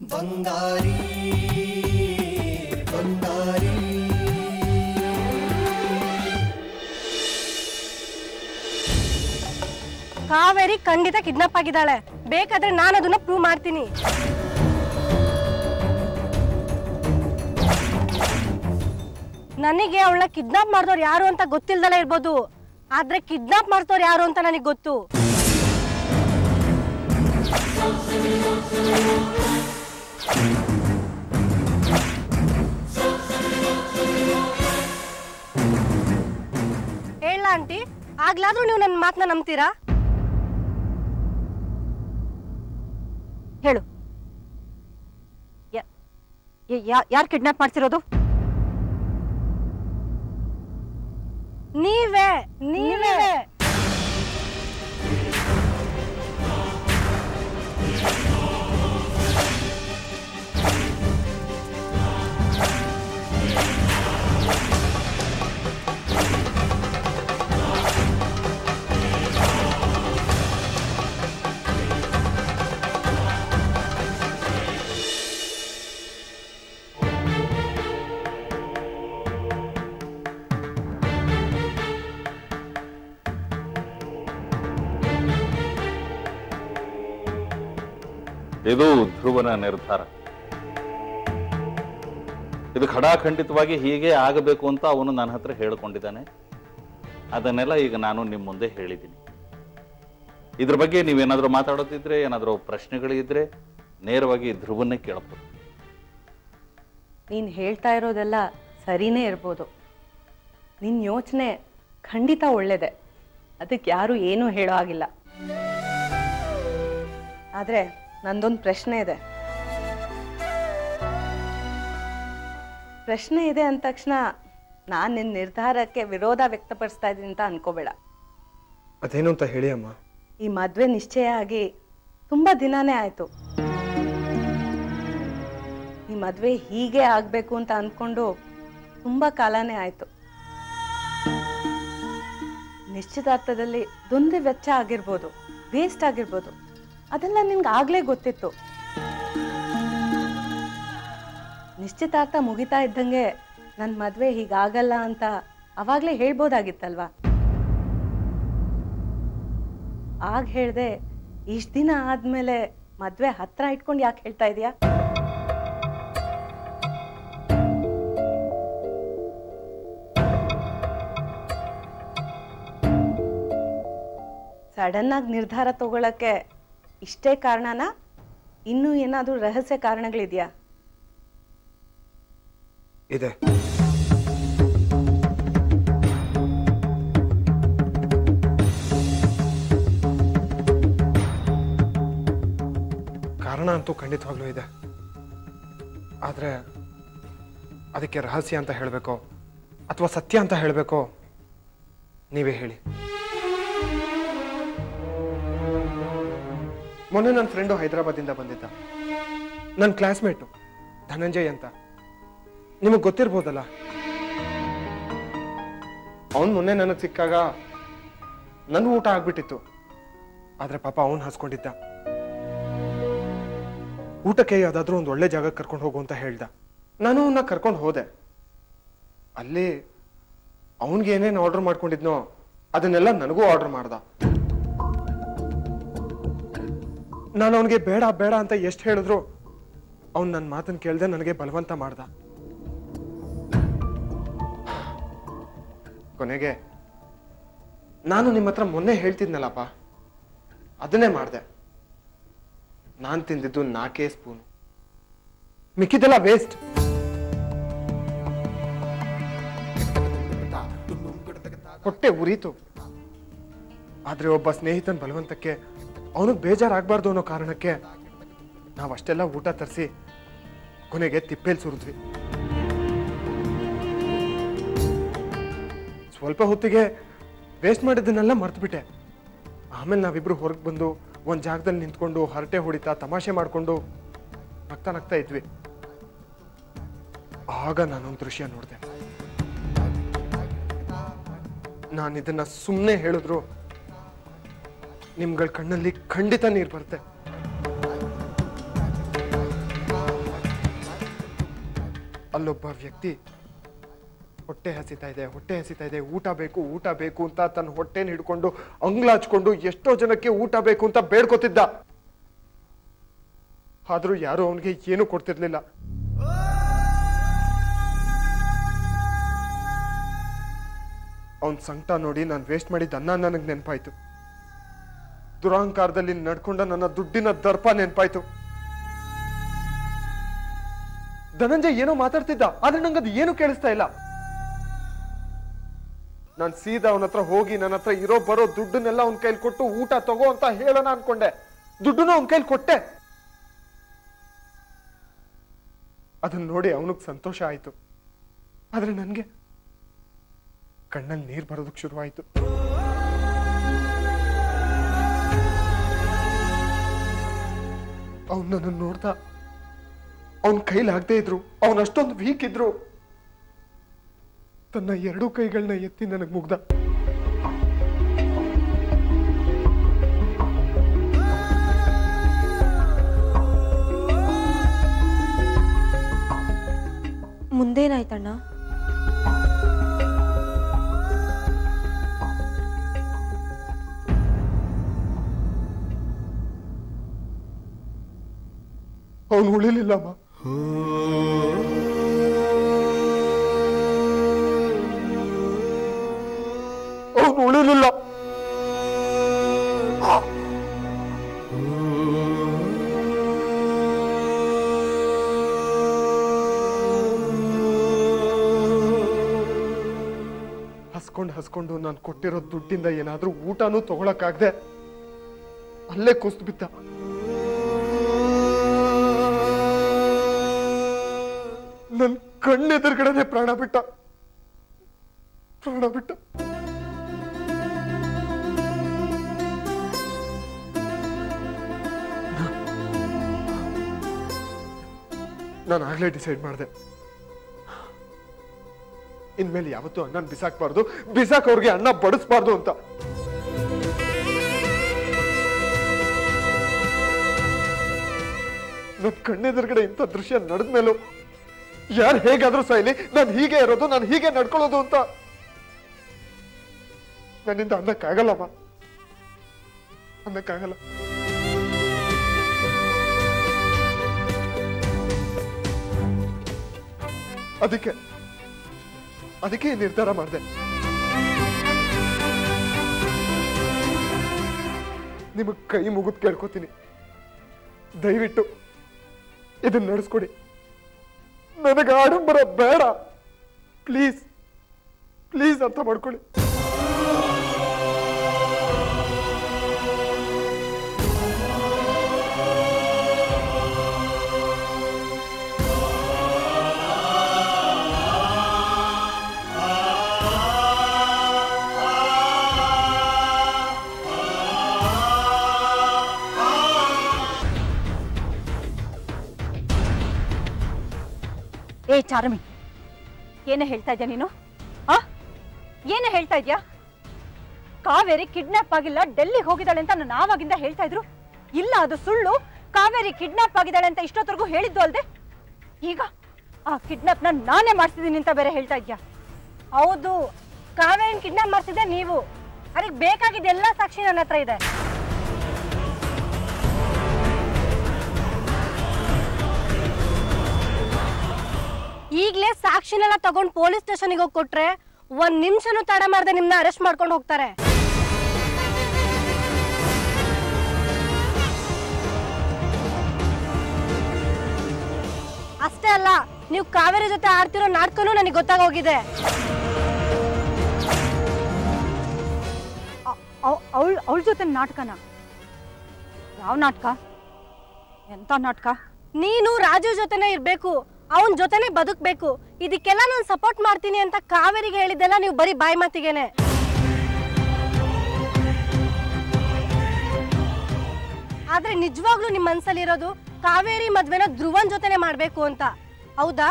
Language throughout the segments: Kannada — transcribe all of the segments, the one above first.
ಬಂಗಾರಿ ಬಂಗಾರಿ ಕಾವೇರಿ ಖಂಡಿತ ಕಿಡ್ನಾಪ್ ಆಗಿದ್ದಾಳೆ ಬೇಕಾದ್ರೆ ನಾನು ಅದನ್ನ ಪ್ರೂವ್ ಮಾಡ್ತೀನಿ ನನಗೆ ಅವಳನ್ನ ಕಿಡ್ನಾಪ್ ಮಾಡಿದವ್ರು ಯಾರು ಅಂತ ಗೊತ್ತಿಲ್ದಲೇ ಇರ್ಬೋದು ಆದ್ರೆ ಕಿಡ್ನಾಪ್ ಮಾಡ್ದವ್ರು ಯಾರು ಅಂತ ನನಗೆ ಗೊತ್ತು ಹೇಳ ಆಂಟಿ ಆಗ್ಲಾದ್ರೂ ನೀವು ನನ್ನ ಮಾತನ್ನ ನಂಬ್ತೀರಾ ಹೇಳು ಯಾರು ಕಿಡ್ನಾಪ್ ಮಾಡ್ತಿರೋದು ನೀವೇ ನೀವೇ ಇದು ಧ್ರುವನ ನಿರ್ಧಾರ ಇದು ಖಡಾಖಂಡಿತವಾಗಿ ಹೀಗೆ ಆಗಬೇಕು ಅಂತ ಅವನು ನನ್ನ ಹತ್ರ ಹೇಳಿಕೊಂಡಿದ್ದಾನೆ ಅದನ್ನೆಲ್ಲ ಈಗ ನಾನು ನಿಮ್ಮ ಮುಂದೆ ಹೇಳಿದ್ದೀನಿ ಇದ್ರ ಬಗ್ಗೆ ನೀವೇನಾದ್ರೂ ಮಾತಾಡೋದಿದ್ರೆ ಏನಾದರೂ ಪ್ರಶ್ನೆಗಳಿದ್ರೆ ನೇರವಾಗಿ ಧ್ರುವನ್ನೇ ಕೇಳಬಹುದು ನೀನು ಹೇಳ್ತಾ ಇರೋದೆಲ್ಲ ಸರಿನೇ ಇರ್ಬೋದು ನಿನ್ನ ಯೋಚನೆ ಖಂಡಿತ ಒಳ್ಳೇದೆ ಅದಕ್ಕೆ ಯಾರು ಏನೂ ಹೇಳೋ ಆಗಿಲ್ಲ ಆದರೆ ನಂದೊಂದು ಪ್ರಶ್ನೆ ಇದೆ ಪ್ರಶ್ನೆ ಇದೆ ಅಂದ ತಕ್ಷಣ ನಾನು ನಿನ್ನ ನಿರ್ಧಾರಕ್ಕೆ ವಿರೋಧ ವ್ಯಕ್ತಪಡಿಸ್ತಾ ಇದ್ದೀನಿ ಅಂತ ಅನ್ಕೋಬೇಡ ಅದೇನು ಅಂತ ಹೇಳಿ ಅಮ್ಮ ಈ ಮದುವೆ ನಿಶ್ಚಯ ಆಗಿ ತುಂಬ ದಿನಾನೇ ಆಯಿತು ಈ ಮದುವೆ ಹೀಗೆ ಆಗಬೇಕು ಅಂತ ಅಂದ್ಕೊಂಡು ತುಂಬ ಕಾಲನೇ ಆಯಿತು ನಿಶ್ಚಿತಾರ್ಥದಲ್ಲಿ ದುಂದು ವೆಚ್ಚ ಆಗಿರ್ಬೋದು ವೇಸ್ಟ್ ಆಗಿರ್ಬೋದು ಅದೆಲ್ಲ ನಿನ್ಗೆ ಆಗಲೇ ಗೊತ್ತಿತ್ತು ನಿಶ್ಚಿತಾರ್ಥ ಮುಗಿತಾ ಇದ್ದಂಗೆ ನನ್ನ ಮದುವೆ ಹೀಗಾಗಲ್ಲ ಅಂತ ಅವಾಗಲೇ ಹೇಳ್ಬೋದಾಗಿತ್ತಲ್ವಾ ಆಗ ಹೇಳ್ದೆ ಇಷ್ಟು ದಿನ ಆದ್ಮೇಲೆ ಮದ್ವೆ ಹತ್ರ ಇಟ್ಕೊಂಡು ಯಾಕೆ ಹೇಳ್ತಾ ಇದೀಯಾ ಸಡನ್ ಆಗಿ ನಿರ್ಧಾರ ತಗೊಳಕ್ಕೆ ಇಷ್ಟೇ ಕಾರಣನಾ ಇನ್ನೂ ಏನಾದರೂ ರಹಸ್ಯ ಕಾರಣಗಳಿದೆಯಾ ಇದೆ ಕಾರಣ ಅಂತೂ ಖಂಡಿತವಾಗ್ಲೂ ಇದೆ ಆದ್ರೆ ಅದಕ್ಕೆ ರಹಸ್ಯ ಅಂತ ಹೇಳಬೇಕೋ ಅಥವಾ ಸತ್ಯ ಅಂತ ಹೇಳಬೇಕೋ ನೀವೇ ಹೇಳಿ ಮೊನ್ನೆ ನನ್ನ ಫ್ರೆಂಡು ಹೈದರಾಬಾದಿಂದ ಬಂದಿದ್ದ ನನ್ನ ಕ್ಲಾಸ್ಮೇಟು ಧನಂಜಯ್ ಅಂತ ನಿಮಗೆ ಗೊತ್ತಿರ್ಬೋದಲ್ಲ ಅವನು ಮೊನ್ನೆ ನನಗೆ ಸಿಕ್ಕಾಗ ನನ್ನ ಊಟ ಆಗ್ಬಿಟ್ಟಿತ್ತು ಆದ್ರೆ ಪಾಪ ಅವನು ಹಸ್ಕೊಂಡಿದ್ದ ಊಟಕ್ಕೆ ಯಾವ್ದಾದ್ರೂ ಒಂದು ಒಳ್ಳೆ ಜಾಗಕ್ಕೆ ಕರ್ಕೊಂಡು ಹೋಗು ಅಂತ ಹೇಳ್ದ ನಾನು ಅವನ್ನ ಕರ್ಕೊಂಡು ಹೋದೆ ಅಲ್ಲಿ ಅವನ್ಗೆ ಏನೇನು ಆರ್ಡರ್ ಮಾಡ್ಕೊಂಡಿದ್ನೋ ಅದನ್ನೆಲ್ಲ ನನಗೂ ಆರ್ಡರ್ ಮಾಡ್ದ ನಾನು ಅವನಿಗೆ ಬೇಡ ಬೇಡ ಅಂತ ಎಷ್ಟು ಹೇಳಿದ್ರು ಅವ್ನು ನನ್ನ ಮಾತನ್ನು ಕೇಳ್ದೆ ನನಗೆ ಬಲವಂತ ಮಾಡ್ದ ಕೊನೆಗೆ ನಾನು ನಿಮ್ಮ ಹತ್ರ ಮೊನ್ನೆ ಹೇಳ್ತಿದ್ನಲ್ಲಪ್ಪ ಅದನ್ನೇ ಮಾಡಿದೆ ನಾನು ತಿಂದಿದ್ದು ನಾಲ್ಕೇ ಸ್ಪೂನ್ ಮಿಕ್ಕಿದೆಲ್ಲ ವೇಸ್ಟ್ ಹೊಟ್ಟೆ ಉರಿತು ಆದ್ರೆ ಒಬ್ಬ ಸ್ನೇಹಿತನ ಬಲವಂತಕ್ಕೆ ಅವನಿಗೆ ಬೇಜಾರಾಗಬಾರ್ದು ಅನ್ನೋ ಕಾರಣಕ್ಕೆ ನಾವು ಅಷ್ಟೆಲ್ಲ ಊಟ ತರಿಸಿ ಕೊನೆಗೆ ತಿಪ್ಪೇಲಿ ಸುರಿದ್ವಿ ಸ್ವಲ್ಪ ಹೊತ್ತಿಗೆ ವೇಸ್ಟ್ ಮಾಡಿದ್ದನ್ನೆಲ್ಲ ಮರ್ತ್ಬಿಟ್ಟೆ ಆಮೇಲೆ ನಾವಿಬ್ರು ಹೊರಗೆ ಬಂದು ಒಂದು ಜಾಗದಲ್ಲಿ ನಿಂತ್ಕೊಂಡು ಹರಟೆ ಹೊಡಿತಾ ತಮಾಷೆ ಮಾಡಿಕೊಂಡು ನಗ್ತಾ ನಗ್ತಾ ಇದ್ವಿ ಆಗ ನಾನೊಂದು ದೃಶ್ಯ ನೋಡಿದೆ ನಾನು ಇದನ್ನ ಸುಮ್ಮನೆ ಹೇಳಿದ್ರು ನಿಮ್ಗಳ ಕಣ್ಣಲ್ಲಿ ಖಂಡಿತ ನೀರು ಬರುತ್ತೆ ಅಲ್ಲೊಬ್ಬ ವ್ಯಕ್ತಿ ಹೊಟ್ಟೆ ಹಸಿತಾ ಇದೆ ಹೊಟ್ಟೆ ಹಸಿತಾ ಇದೆ ಊಟ ಬೇಕು ಊಟ ಬೇಕು ಅಂತ ತನ್ನ ಹೊಟ್ಟೆನ ಹಿಡ್ಕೊಂಡು ಅಂಗ್ಲಾಚ್ಕೊಂಡು ಎಷ್ಟೋ ಜನಕ್ಕೆ ಊಟ ಬೇಕು ಅಂತ ಬೇಡ್ಕೊತಿದ್ದ ಆದ್ರೂ ಯಾರು ಅವನಿಗೆ ಏನು ಕೊಡ್ತಿರ್ಲಿಲ್ಲ ಅವನ್ ಸಂಕಟ ನೋಡಿ ನಾನು ವೇಸ್ಟ್ ಮಾಡಿದ ಅನ್ನ ನನಗೆ ನೆನಪಾಯ್ತು ದುರಹಂಕಾರದಲ್ಲಿ ನಡ್ಕೊಂಡ ನನ್ನ ದುಡ್ಡಿನ ದರ್ಪ ನೆನಪಾಯ್ತು ಧನಂಜಯ್ ಏನೋ ಮಾತಾಡ್ತಿದ್ದ ಆದ್ರೆ ನಂಗದು ಏನು ಕೇಳಿಸ್ತಾ ಇಲ್ಲ ನಾನು ಸೀದಾ ಅವನ ಹತ್ರ ಹೋಗಿ ನನ್ನ ಹತ್ರ ಇರೋ ಬರೋ ದುಡ್ಡನ್ನೆಲ್ಲ ಅವನ ಕೈಲಿ ಕೊಟ್ಟು ಊಟ ತಗೋ ಅಂತ ಹೇಳೋಣ ಅನ್ಕೊಂಡೆ ದುಡ್ಡನ್ನು ಅವನ ಕೈಲಿ ಕೊಟ್ಟೆ ಅದನ್ನ ನೋಡಿ ಅವನಿಗೆ ಸಂತೋಷ ಆಯ್ತು ಆದ್ರೆ ನನ್ಗೆ ಕಣ್ಣಲ್ಲಿ ನೀರ್ ಬರೋದಕ್ಕೆ ಶುರುವಾಯ್ತು ಅವನ್ ನನ್ನ ನೋಡ್ತಾ ಅವನ್ ಕೈಲಿ ಆಗದೆ ಇದ್ರು ಅವನ್ ಅಷ್ಟೊಂದು ವೀಕ್ ಇದ್ರು ತನ್ನ ಎರಡೂ ಕೈಗಳನ್ನ ಎತ್ತಿ ನನಗೆ ಮುಗ್ದ ಮುಂದೇನಾಯ್ತಣ್ಣ ಅವನು ಉಳಿಲಿಲ್ಲಮ್ಮ ಅವನು ಉಳಿಲಿಲ್ಲ ಹಸ್ಕೊಂಡು ಹಸ್ಕೊಂಡು ನಾನು ಕೊಟ್ಟಿರೋ ದುಡ್ಡಿಂದ ಏನಾದ್ರೂ ಊಟನೂ ತಗೊಳಕ್ಕಾಗ್ದೆ ಅಲ್ಲೇ ಕುಸ್ತು ಬಿದ್ದ ನನ್ ಕಣ್ಣೆದುರುಗಡೆನೆ ಪ್ರಾಣ ಬಿಟ್ಟ ಪ್ರಾಣ ಬಿಟ್ಟ ನಾನು ಆಗ್ಲೇ ಡಿಸೈಡ್ ಮಾಡಿದೆ ಇನ್ಮೇಲೆ ಯಾವತ್ತೂ ಅನ್ನ ಬಿಸಾಕ್ಬಾರ್ದು ಬಿಸಾಕ್ ಅವ್ರಿಗೆ ಅನ್ನ ಬಡಿಸ್ಬಾರ್ದು ಅಂತ ನನ್ನ ಕಣ್ಣೆದುರುಗಡೆ ಇಂಥ ದೃಶ್ಯ ನಡೆದ್ಮೇಲೂ ಯಾರು ಹೇಗಾದ್ರೂ ಸಾಯ್ಲಿ ನಾನು ಹೀಗೆ ಇರೋದು ನಾನು ಹೀಗೆ ನಡ್ಕೊಳ್ಳೋದು ಅಂತ ನನ್ನಿಂದ ಅನ್ನಕ್ಕಾಗಲ್ಲಮ್ಮ ಅನ್ನಕ್ಕಾಗಲ್ಲ ಅದಕ್ಕೆ ಅದಕ್ಕೆ ಈ ನಿರ್ಧಾರ ಮಾಡಿದೆ ನಿಮಗ್ ಕೈ ಮುಗಿದು ಕೇಳ್ಕೊತೀನಿ ದಯವಿಟ್ಟು ಇದನ್ನ ನಡೆಸ್ಕೊಡಿ ನನಗೆ ಆಡಂಬರ ಬೇಡ ಪ್ಲೀಸ್ ಪ್ಲೀಸ್ ಅರ್ಥ ಮಾಡ್ಕೊಳ್ಳಿ ಏ ಚಾರಮಿ ಏನೇ ಹೇಳ್ತಾ ಇದ್ಯಾ ನೀನು ಆ ಏನೇ ಹೇಳ್ತಾ ಇದ್ಯಾ ಕಾವೇರಿ ಕಿಡ್ನಾಪ್ ಆಗಿಲ್ಲ ಡೆಲ್ಲಿಗೆ ಹೋಗಿದ್ದಾಳೆ ಅಂತ ನಾನು ಆವಾಗಿಂದ ಹೇಳ್ತಾ ಇದ್ರು ಇಲ್ಲ ಅದು ಸುಳ್ಳು ಕಾವೇರಿ ಕಿಡ್ನಾಪ್ ಆಗಿದ್ದಾಳೆ ಅಂತ ಇಷ್ಟೊತ್ತರೆಗೂ ಹೇಳಿದ್ದು ಅಲ್ದೆ ಈಗ ಆ ಕಿಡ್ನಾಪ್ನ ನಾನೇ ಮಾಡ್ತಿದ್ದೀನಿ ಅಂತ ಬೇರೆ ಹೇಳ್ತಾ ಇದ್ಯಾ ಹೌದು ಕಾವೇರಿನ ಕಿಡ್ನಾಪ್ ಮಾಡ್ತಿದ್ದೆ ನೀವು ಅದಕ್ಕೆ ಬೇಕಾಗಿದ್ದ ಎಲ್ಲ ಸಾಕ್ಷಿ ನನ್ನ ಹತ್ರ ಇದೆ ಈಗಲೇ ಸಾಕ್ಷಿನೆಲ್ಲ ತಗೊಂಡು ಪೊಲೀಸ್ ಸ್ಟೇಷನ್ಗೆ ಹೋಗಿ ಕೊಟ್ರೆ ಒಂದ್ ನಿಮಿಷನೂ ತಡ ಮಾಡದೆ ನಿಮ್ನ ಅರೆಸ್ಟ್ ಮಾಡ್ಕೊಂಡು ಹೋಗ್ತಾರೆ ಅಷ್ಟೇ ಅಲ್ಲ ನೀವು ಕಾವೇರಿ ಜೊತೆ ಆಡ್ತಿರೋ ನಾಟಕನೂ ನನಗೆ ಗೊತ್ತಾಗೋಗಿದೆ ಅವಳ ಅವಳ ಜೊತೆ ನಾಟಕನ ಯಾವ ನಾಟಕ ಎಂತ ನಾಟಕ ನೀನು ರಾಜು ಜೊತೆನೇ ಇರ್ಬೇಕು ಅವನ ಜೊತೆನೆ ಬದುಕ್ಬೇಕು ಇದಕ್ಕೆಲ್ಲ ನಾನು ಸಪೋರ್ಟ್ ಮಾಡ್ತೀನಿ ಅಂತ ಕಾವೇರಿಗೆ ಹೇಳಿದ್ದೆಲ್ಲ ನೀವು ಬರೀ ಬಾಯಿ ಮಾತಿಗೆನೆ ಆದ್ರೆ ನಿಜವಾಗ್ಲೂ ನಿಮ್ ಮನ್ಸಲ್ಲಿರೋದು ಕಾವೇರಿ ಮದ್ವೆನ ಧ್ರುವನ್ ಜೊತೆನೆ ಮಾಡ್ಬೇಕು ಅಂತ ಹೌದಾ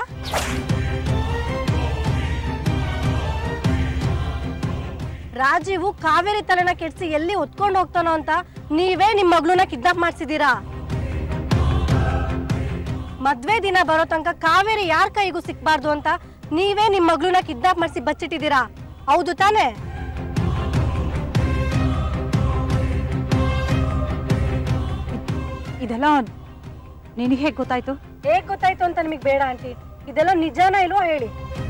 ರಾಜೀವು ಕಾವೇರಿ ತಲೆನ ಕೆಡ್ಸಿ ಎಲ್ಲಿ ಹೊತ್ಕೊಂಡು ಹೋಗ್ತಾನೋ ಅಂತ ನೀವೇ ನಿಮ್ ಮಗಳನ್ನ ಕಿಡ್ನಾಪ್ ಮಾಡ್ಸಿದೀರಾ ಮದ್ವೆ ದಿನ ಬರೋ ತನಕ ಕಾವೇರಿ ಯಾರ ಕೈಗೂ ಸಿಕ್ಬಾರ್ದು ಅಂತ ನೀವೇ ನಿಮ್ ಮಗಳನ್ನ ಕಿಡ್ನಾಪ್ ಮಾಡಿಸಿ ಬಚ್ಚಿಟ್ಟಿದ್ದೀರಾ ಹೌದು ತಾನೇ ಇದೆಲ್ಲ ನಿನಗೆ ಹೇಗೆ ಗೊತ್ತಾಯ್ತು ಹೇಗ್ ಗೊತ್ತಾಯ್ತು ಅಂತ ನಿಮಗೆ ಬೇಡ ಆಂಟಿ ಇದೆಲ್ಲ ನಿಜಾನ ಇಲ್ವೋ ಹೇಳಿ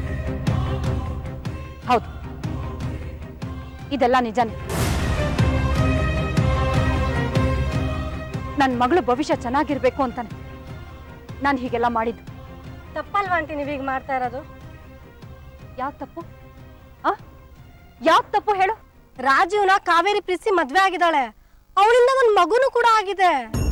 ಹೌದು ಇದೆಲ್ಲ ನಿಜಾನೇ ನನ್ನ ಮಗಳು ಭವಿಷ್ಯ ಚೆನ್ನಾಗಿರ್ಬೇಕು ಅಂತಾನೆ ನಾನು ಹೀಗೆಲ್ಲ ಮಾಡಿದ್ದು ತಪ್ಪಲ್ವಾ ಆಂಟಿ ನೀವೀಗ ಮಾಡ್ತಾ ಇರೋದು ಯಾವ ತಪ್ಪು ಆ ಯಾವ ತಪ್ಪು ಹೇಳು ರಾಜೀವ್ನ ಕಾವೇರಿ ಪ್ರೀತಿ ಮದ್ವೆ ಆಗಿದ್ದಾಳೆ ಅವಳಿಂದ ಒಂದ್ ಮಗುನು ಕೂಡ ಆಗಿದೆ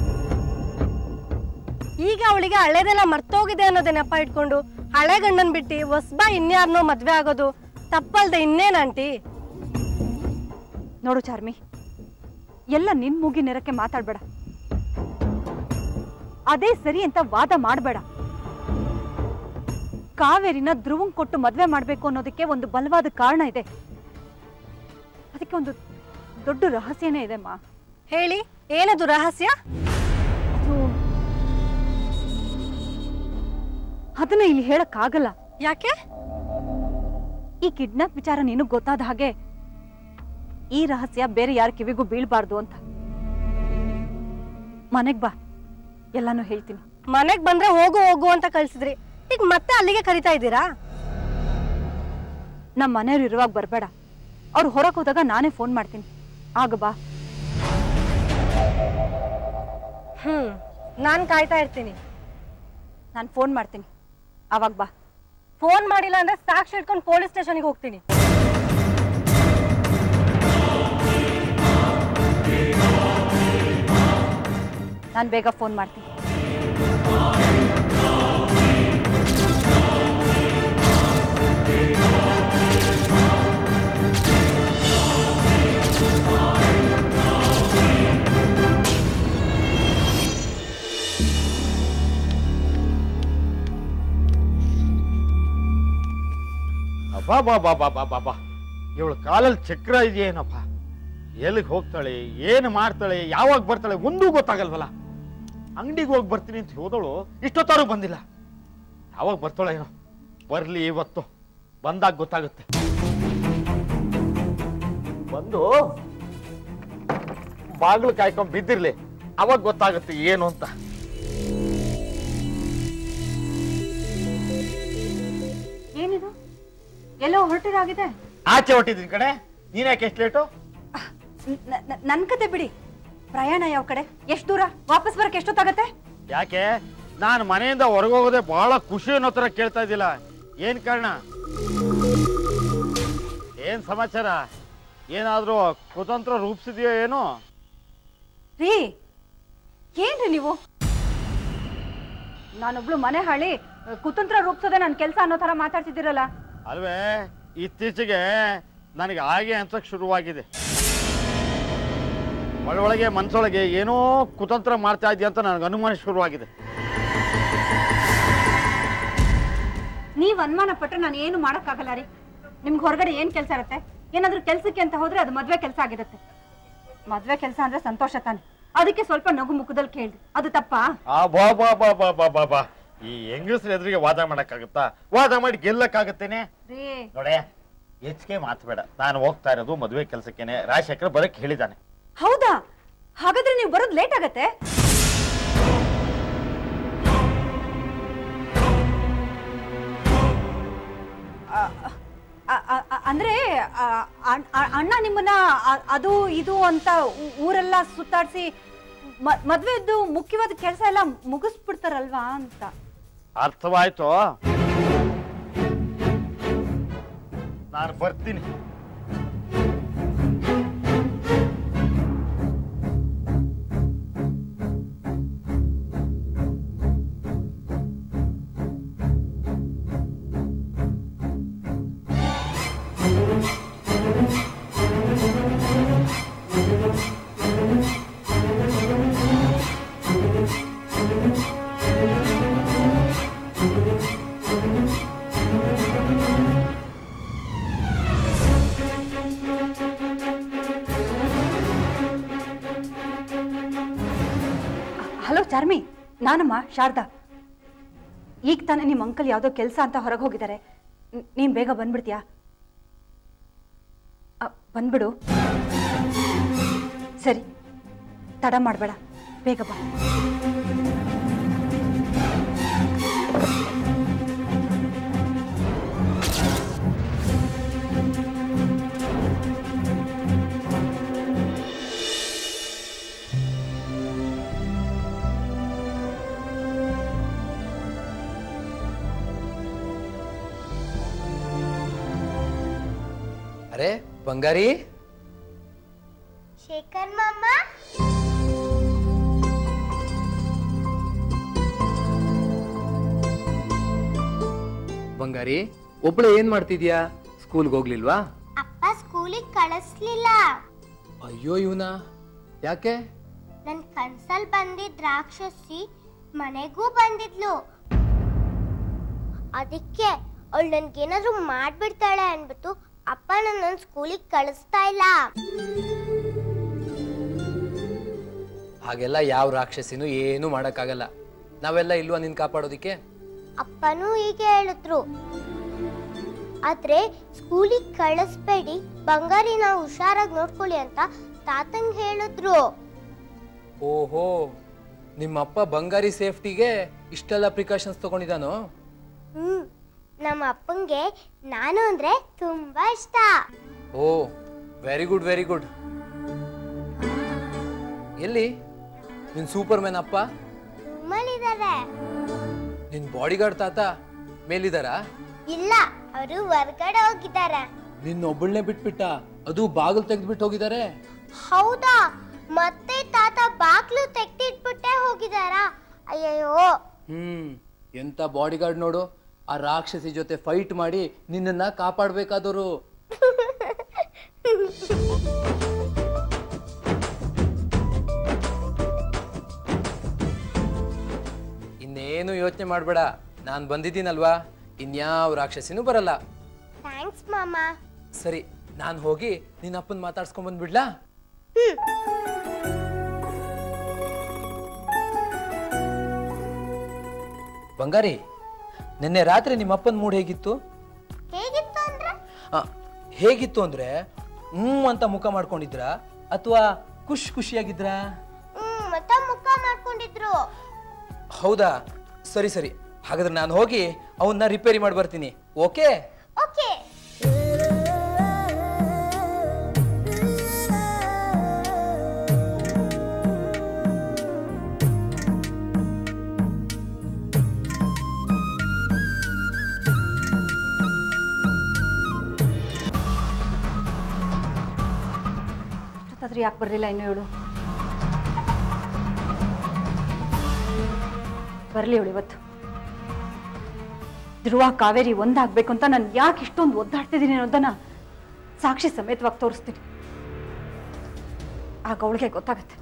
ಈಗ ಅವಳಿಗೆ ಹಳೆದೆಲ್ಲ ಮರ್ತೋಗಿದೆ ಅನ್ನೋದೇ ನೆಪ ಇಟ್ಕೊಂಡು ಹಳೆ ಗಂಡನ್ ಬಿಟ್ಟು ಹೊಸ್ಬ ಇನ್ಯಾರನ್ನೋ ಮದ್ವೆ ಆಗೋದು ತಪ್ಪಲ್ದೆ ಇನ್ನೇನ್ ಆಂಟಿ ನೋಡು ಚಾರ್ಮಿ ಎಲ್ಲ ನಿನ್ ಮೂಗಿ ನೆರಕ್ಕೆ ಮಾತಾಡ್ಬೇಡ ಅದೇ ಸರಿ ಅಂತ ವಾದ ಮಾಡಬೇಡ ಕಾವೇರಿನ ಧ್ರುವಂಗ್ ಕೊಟ್ಟು ಮದ್ವೆ ಮಾಡ್ಬೇಕು ಅನ್ನೋದಕ್ಕೆ ಒಂದು ಬಲವಾದ ಕಾರಣ ಇದೆ ಅದಕ್ಕೆ ಒಂದು ದೊಡ್ಡ ರಹಸ್ಯನೇ ಇದೆ ಮಾ ಹೇಳಿ ಏನದು ರಹಸ್ಯ ಅದು ಅದನ್ನ ಇಲ್ಲಿ ಹೇಳಕ್ಕಾಗಲ್ಲ ಯಾಕೆ ಈ ಕಿಡ್ನಾಪ್ ವಿಚಾರ ನಿನಗ್ ಗೊತ್ತಾದ ಹಾಗೆ ಈ ರಹಸ್ಯ ಬೇರೆ ಯಾರ ಕಿವಿಗೂ ಬೀಳ್ಬಾರ್ದು ಅಂತ ಮನೆಗ್ ಬಾ ಎಲ್ಲಾನು ಹೇಳ್ತೀನಿ ಮನೆಗ್ ಬಂದ್ರೆ ಹೋಗು ಹೋಗು ಅಂತ ಕಳ್ಸಿದ್ರಿ ಈಗ ಮತ್ತೆ ಅಲ್ಲಿಗೆ ಕರಿತಾ ಇದ್ದೀರಾ ನಮ್ಮ ಮನೆಯವ್ರು ಇರುವಾಗ ಬರಬೇಡ ಅವ್ರು ಹೊರಗೆ ಹೋದಾಗ ನಾನೇ ಫೋನ್ ಮಾಡ್ತೀನಿ ಆಗ ಬಾ ಹ್ಮ್ ನಾನ್ ಕಾಯ್ತಾ ಇರ್ತೀನಿ ನಾನು ಫೋನ್ ಮಾಡ್ತೀನಿ ಆವಾಗ ಬಾ ಫೋನ್ ಮಾಡಿಲ್ಲ ಅಂದ್ರೆ ಸಾಕ್ಷಿ ಇಟ್ಕೊಂಡು ಪೊಲೀಸ್ ಸ್ಟೇಷನ್ಗೆ ಹೋಗ್ತೀನಿ ನಾನು ಬೇಗ ಫೋನ್ ಮಾಡ್ತೀನಿ ಅಬ್ಬಾ ಬಾ ಬಾ ಬಾ ಬಾ ಬಾ ಬಾ ಇವಳು ಕಾಲಲ್ಲಿ ಚಕ್ರ ಇದೆಯೇನಪ್ಪ ಎಲ್ಲಿಗೆ ಹೋಗ್ತಾಳೆ ಏನು ಮಾಡ್ತಾಳೆ ಯಾವಾಗ ಬರ್ತಾಳೆ ಒಂದೂ ಗೊತ್ತಾಗಲ್ವಲ್ಲ ಅಂಗಡಿಗೆ ಹೋಗಿ ಬರ್ತೀನಿ ಅಂತ ಹೋದಳು ಇಷ್ಟೊತ್ತಾರು ಬಂದಿಲ್ಲ ಯಾವಾಗ ಬರ್ತಾಳೆ ಏನೋ ಬರ್ಲಿ ಇವತ್ತು ಬಂದಾಗ ಗೊತ್ತಾಗುತ್ತೆ ಬಂದು ಬಾಗಿಲು ಕಾಯ್ಕೊಂಡ್ ಬಿದ್ದಿರ್ಲಿ ಅವಾಗ ಗೊತ್ತಾಗುತ್ತೆ ಏನು ಅಂತ ಏನಿದು ಎಲ್ಲೋ ಹೊರಟಿರಾಗಿದೆ ಆಚೆ ಹೊಟ್ಟಿದ್ದೀನಿ ಕಡೆ ನೀನ್ ಯಾಕೆ ಎಷ್ಟು ಲೇಟು ನನ್ನ ಕತೆ ಬಿಡಿ ಪ್ರಯಾಣ ಯಾವ ಕಡೆ ಎಷ್ಟು ದೂರ ವಾಪಸ್ ಬರಕ್ಕೆ ಎಷ್ಟೊತ್ತಾಗತ್ತೆ ಯಾಕೆ ನಾನು ಮನೆಯಿಂದ ಹೊರಗೋಗೋದೆ ಬಹಳ ಖುಷಿ ಅನ್ನೋ ತರ ಕೇಳ್ತಾ ಇದ್ದಿಲ್ಲ ಏನ್ ಕಾರಣ ಏನ್ ಸಮಾಚಾರ ಏನಾದ್ರೂ ಕುತಂತ್ರ ರೂಪಿಸಿದ್ಯೋ ಏನೋ ರೀ ಏನ್ರಿ ನೀವು ನಾನೊಬ್ಳು ಮನೆ ಹಾಳಿ ಕುತಂತ್ರ ರೂಪಿಸೋದೆ ನನ್ನ ಕೆಲಸ ಅನ್ನೋ ತರ ಮಾತಾಡ್ತಿದ್ದೀರಲ್ಲ ಅಲ್ವೇ ಇತ್ತೀಚೆಗೆ ನನಗೆ ಹಾಗೆ ಅನ್ಸಕ್ ಶುರುವಾಗಿದೆ ಒಳೊಳಗೆ ಮನ್ಸೊಳಗೆ ಏನೋ ಕುತಂತ್ರ ಮಾಡ್ತಾ ಇದೆಯಾ ಅಂತ ನನಗೆ ಅನುಮಾನ ಶುರುವಾಗಿದೆ ನೀವ್ ಅನುಮಾನ ಪಟ್ರೆ ನಾನು ಏನು ಮಾಡಕ್ಕಾಗಲ್ಲ ರೀ ನಿಮ್ಗೆ ಹೊರಗಡೆ ಏನ್ ಕೆಲಸ ಇರುತ್ತೆ ಏನಾದ್ರೂ ಕೆಲ್ಸಕ್ಕೆ ಅಂತ ಹೋದ್ರೆ ಅದು ಮದ್ವೆ ಕೆಲಸ ಆಗಿರುತ್ತೆ ಮದ್ವೆ ಕೆಲಸ ಅಂದ್ರೆ ಸಂತೋಷ ತಾನೆ ಅದಕ್ಕೆ ಸ್ವಲ್ಪ ನಗು ಮುಖದಲ್ಲಿ ಕೇಳ್ರಿ ಅದು ತಪ್ಪಾ ಆ ಬಾ ಬಾ ಬಾ ಬಾ ಬಾ ಬಾ ಬಾ ಈ ಹೆಂಗಸ್ರ ಎದುರಿಗೆ ವಾದ ಮಾಡಕ್ಕಾಗತ್ತಾ ವಾದ ಮಾಡಿ ಗೆಲ್ಲಕ್ಕಾಗತ್ತೇನೆ ರೀ ನೋಡೆ ಹೆಚ್ಚಿಗೆ ಮಾತು ಬೇಡ ನಾನು ಹೋಗ್ತಾ ಇರೋದು ಮದುವೆ ಕೆಲಸಕ್ಕೇನೆ ರಾಜಶೇಖರ್ ಬರಕ್ ಹೇಳಿದ್ದಾನೆ ಹೌದಾ ಹಾಗಾದ್ರೆ ನೀವು ಬರೋದು ಲೇಟ್ ಆಗತ್ತೆ ಆ, ಆ, ಆ, ಆ, ಅಂದ್ರೆ ಆ, ಅಣ್- ಅ- ಅಣ್ಣ ನಿಮ್ಮನ್ನ ಅ- ಅದು ಇದು ಅಂತ ಊ- ಊರೆಲ್ಲ ಸುತ್ತಾಡ್ಸಿ ಮ- ಮದ್ವೆದ್ದು ಮುಖ್ಯವಾದ ಕೆಲಸ ಎಲ್ಲ ಮುಗಿಸ್ಬಿಡ್ತಾರಲ್ವಾ ಅಂತ ಅರ್ಥವಾಯ್ತು ನಾನು ಬರ್ತೀನಿ ಹಲೋ ಚಾರ್ಮಿ ನಾನಮ್ಮ ಶಾರದಾ ಈಗ ತಾನೇ ನಿಮ್ಮ ಅಂಕಲ್ ಯಾವುದೋ ಕೆಲಸ ಅಂತ ಹೊರಗೆ ಹೋಗಿದ್ದಾರೆ ನ್- ನೀನ್ ಬೇಗ ಬಂದ್ಬಿಡ್ತೀಯಾ ಅ, ಬಂದ್ಬಿಡು ಸರಿ ತಡ ಮಾಡಬೇಡ ಬೇಗ ಬಾ ಅರೆ ಬಂಗಾರಿ ಶೇಖರ್ ಮಾಮ ಬಂಗಾರಿ ಒಬ್ಳೆ ಏನ್ ಮಾಡ್ತಿದ್ಯಾ ಸ್ಕೂಲ್ಗೆ ಹೋಗ್ಲಿಲ್ವಾ ಅಪ್ಪ ಸ್ಕೂಲಿಗೆ ಕಳಿಸ್ಲಿಲ್ಲ ಅಯ್ಯೋ ಇವನ ಯಾಕೆ ನನ್ ಕನ್ಸಲ್ ಬಂದಿದ್ ರಾಕ್ಷಸಿ ಮನೆಗೂ ಬಂದಿದ್ಲು ಅದಕ್ಕೆ ಅವಳು ನನ್ಗೇನಾದ್ರೂ ಮಾಡ್ಬಿಡ್ತಾಳೆ ಅನ್ಬಿಟ್ಟು ಅಪ್ಪ ನನ್ನ ಸ್ಕೂಲಿಗೆ ಕಳಿಸ್ತಾ ಇಲ್ಲ ಹಾಗೆಲ್ಲ ಯಾವ ರಾಕ್ಷಸಿನೂ ಏನೂ ಮಾಡಕ್ಕಾಗಲ್ಲ ನಾವೆಲ್ಲ ಇಲ್ವಾ ನಿನ್ ಕಾಪಾಡೋದಿಕ್ಕೆ ಅಪ್ಪನೂ ಹೀಗೆ ಹೇಳಿದ್ರು ಆದ್ರೆ ಸ್ಕೂಲಿಗೆ ಕಳಿಸ್ಬೇಡಿ ಬಂಗಾರಿನ ಹುಷಾರಾಗಿ ನೋಡ್ಕೊಳ್ಳಿ ಅಂತ ತಾತಂಗ್ ಹೇಳಿದ್ರು ಓಹೋ ನಿಮ್ಮಪ್ಪ ಬಂಗಾರಿ ಸೇಫ್ಟಿಗೆ ಇಷ್ಟೆಲ್ಲ ಪ್ರಿಕಾಷನ್ಸ್ ತಗೊಂಡಿದ್ದಾನೋ ಹ್ಮ್ ನಮ್ಮ ಅಪ್ಪಂಗೆ ನಾನು ಅಂದ್ರೆ ತುಂಬಾ ಇಷ್ಟ ಓ ವೆರಿ ಗುಡ್ ವೆರಿ ಗುಡ್ ಎಲ್ಲಿ ನಿನ್ ಸೂಪರ್ ಮ್ಯಾನ್ ಅಪ್ಪ ರೂಮಲ್ಲಿದ್ದಾರೆ ನಿನ್ ಬಾಡಿಗಾರ್ಡ್ ತಾತ ಮೇಲಿದಾರಾ ಇಲ್ಲ ಅವರು ಹೊರ್ಗಡೆ ಹೋಗಿದ್ದಾರೆ ನಿನ್ನ ಒಬ್ಬಳನ್ನೇ ಬಿಟ್ಬಿಟ್ಟ ಅದು ಬಾಗಿಲು ತೆಗೆದ್ಬಿಟ್ಟು ಹೋಗಿದ್ದಾರೆ ಹೌದಾ ಮತ್ತೆ ತಾತ ಬಾಗ್ಲು ತೆಗ್ದಿಟ್ಬಿಟ್ಟೆ ಹೋಗಿದಾರಾ ಅಯ್ಯಯ್ಯೋ ಹ್ಮ್ ಎಂತ ಬಾಡಿಗಾರ್ಡ್ ನೋಡು ಆ ರಾಕ್ಷಸಿ ಜೊತೆ ಫೈಟ್ ಮಾಡಿ ನಿನ್ನನ್ನ ಕಾಪಾಡ್ಬೇಕಾದವರು ಇನ್ನೇನು ಯೋಚನೆ ಮಾಡ್ಬೇಡ ನಾನು ಬಂದಿದ್ದೀನಲ್ವಾ ಇನ್ಯಾವ ರಾಕ್ಷಸಿನೂ ಬರಲ್ಲ ಥ್ಯಾಂಕ್ಸ್ ಮಾಮ ಸರಿ ನಾನು ಹೋಗಿ ನಿನ್ನ ಅಪ್ಪನ ಮಾತಾಡ್ಸ್ಕೊಂಡ್ ಬಂದ್ಬಿಡ್ಲಾ ಬಂಗಾರಿ ನಿನ್ನೆ ರಾತ್ರಿ ನಿಮ್ಮ ಅಪ್ಪನ ಮೂಡ್ ಹೇಗಿತ್ತು ಹೇಗಿತ್ತು ಅಂದ್ರೆ ಆ, ಹೇಗಿತ್ತು ಅಂದ್ರೆ ಹ್ಮ್ ಅಂತ ಮುಖ ಮಾಡ್ಕೊಂಡಿದ್ರ ಅಥವಾ ಖುಷ್ ಖುಷಿಯಾಗಿದ್ರಾ ಹ್ಮ್ ಮತ್ತೆ ಮುಖ ಮಾಡ್ಕೊಂಡಿದ್ರು ಹೌದಾ ಸರಿ ಸರಿ ಹಾಗಾದ್ರೆ ನಾನು ಹೋಗಿ ಅವನ್ನ ರಿಪೇರಿ ಮಾಡಿ ಬರ್ತೀನಿ ಓಕೆ ಓಕೆ ಅಷ್ಟೊತ್ತಾದ್ರೂ ಯಾಕೆ ಬರಲಿಲ್ಲ ಇನ್ನು ಇವಳು ಬರಲಿ ಇವಳು ಇವತ್ತು ಧ್ರುವ ಕಾವೇರಿ ಒಂದಾಗ್ಬೇಕು ಅಂತ ನಾನು ಯಾಕೆ ಇಷ್ಟೊಂದು ಒದ್ದಾಡ್ತಿದ್ದೀನಿ ಅನ್ನೋದನ್ನ ಸಾಕ್ಷಿ ಸಮೇತವಾಗಿ ತೋರಿಸ್ತೀನಿ ಆಗ ಅವಳಿಗೆ ಗೊತ್ತಾಗತ್ತೆ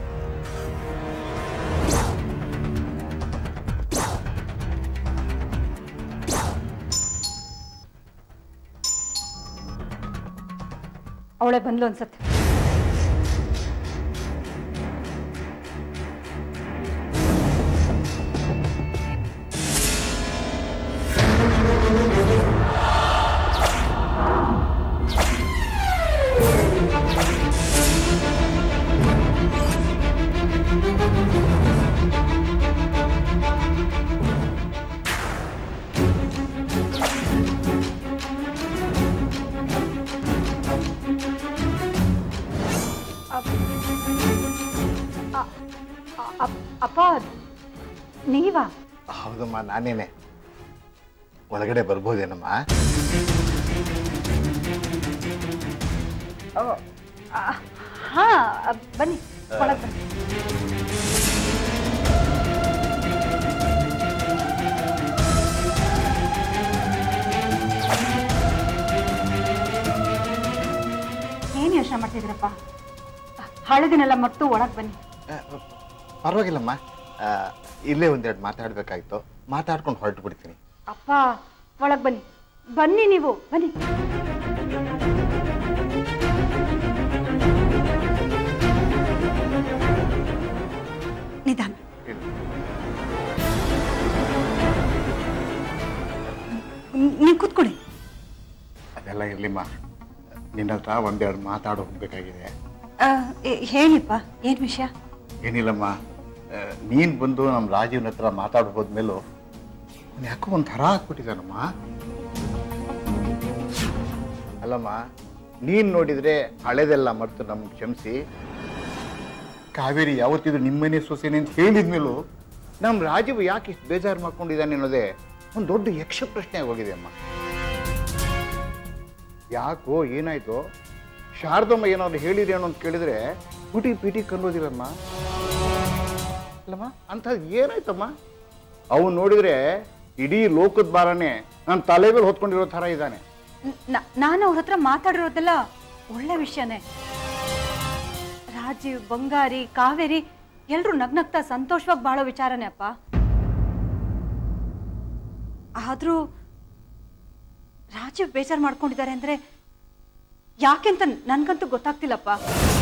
ಅವಳೆ ಬಂದ್ಲು ಅನ್ಸತ್ತೆ ಅ- ಅಪ್- ಅಪ್ಪ ನೀವಾ ಹೌದಮ್ಮ ನಾನೇನೆ ಒಳಗಡೆ ಬರ್ಬೋದೇನಮ್ಮ ಓ, ಆ, ಹಾ ಅ, ಬನ್ನಿ ಒಳಗ್ ಬನ್ನಿ ಏನ್ ಯೋಚನೆ ಮಾಡ್ತಿದ್ದೀರಪ್ಪ ಹಳದಿನೆಲ್ಲ ಮತ್ತು ಒಳಗ್ ಬನ್ನಿ ಆ, ಪರವಾಗಿಲ್ಲಮ್ಮ ಆ, ಇಲ್ಲೇ ಒಂದೆರಡು ಮಾತಾಡ್ಬೇಕಾಯ್ತು ಮಾತಾಡ್ಕೊಂಡು ಹೊರಟು ಬಿಡ್ತೀನಿ ಅಪ್ಪ ಒಳಗ್ ಬನ್ನಿ ಬನ್ನಿ ನೀವು ಬನ್ನಿ ನಿಧಾನ ನೀವು ಕೂತ್ಕೊಳ್ಳಿ ಅದೆಲ್ಲ ಇರಲಿಮ್ಮ ನಿನ್ನ ಹತ್ರ ಒಂದೆರಡು ಮಾತಾಡೋ ಹೋಗ್ಬೇಕಾಗಿದೆ ಆ, ಏ- ಹೇಳಿಪ್ಪ ಏನು ವಿಷಯ ಏನಿಲ್ಲಮ್ಮ ನೀನು ಬಂದು ನಮ್ಮ ರಾಜೀವ್ನ ಹತ್ರ ಮಾತಾಡಿ ಹೋದ್ಮೇಲೂ ಅವ್ನು ಯಾಕೋ ಒಂಥರ ಆಗ್ಬಿಟ್ಟಿದ್ದಾನಮ್ಮ ಅಲ್ಲಮ್ಮ ನೀನು ನೋಡಿದರೆ ಹಳೆದೆಲ್ಲ ಮರೆತು ನಮ್ಗೆ ಕ್ಷಮಿಸಿ ಕಾವೇರಿ ಯಾವತ್ತಿದ್ರು ನಿಮ್ಮನೆ ಸೊಸೆನೆ ಅಂತ ಹೇಳಿದ್ಮೇಲೂ ನಮ್ಮ ರಾಜೀವ್ ಯಾಕೆ ಇಷ್ಟು ಬೇಜಾರು ಮಾಡ್ಕೊಂಡಿದ್ದಾನೆ ಅನ್ನೋದೇ ಒಂದು ದೊಡ್ಡ ಯಕ್ಷ ಪ್ರಶ್ನೆ ಆಗೋಗಿದೆ ಅಮ್ಮ ಯಾಕೋ ಏನಾಯ್ತು ಶಾರದಮ್ಮ ಏನಾದ್ರು ಹೇಳಿರೇನೋ ಅಂತ ಕೇಳಿದ್ರೆ ಪುಟಿ ಪಿಟಿ ಕನ್ನೋದಿಲ್ಲಮ್ಮ ಅಲ್ಲಮ್ಮ ಅಂಥದ್ದು ಏನಾಯ್ತಮ್ಮ ಅವನು ನೋಡಿದ್ರೆ ಇಡೀ ಲೋಕದ ಭಾರನೇ ನನ್ನ ತಲೆ ಮೇಲೆ ಹೊತ್ಕೊಂಡಿರೋ ಥರ ಇದ್ದಾನೆ ನ- ನಾನು ಅವ್ರ ಹತ್ರ ಮಾತಾಡಿರೋದೆಲ್ಲ ಒಳ್ಳೆ ವಿಷಯನೇ ರಾಜೀವ್ ಬಂಗಾರಿ ಕಾವೇರಿ ಎಲ್ರು ನಗ್ನಗ್ತಾ ಸಂತೋಷವಾಗಿ ಬಾಳೋ ವಿಚಾರನೇ ಅಪ್ಪ ಆದ್ರೂ ರಾಜೀವ್ ಬೇಜಾರು ಮಾಡ್ಕೊಂಡಿದ್ದಾರೆ ಅಂದ್ರೆ ಯಾಕೆಂತ ನನ್ಗಂತೂ ಗೊತ್ತಾಗ್ತಿಲ್ಲಪ್ಪ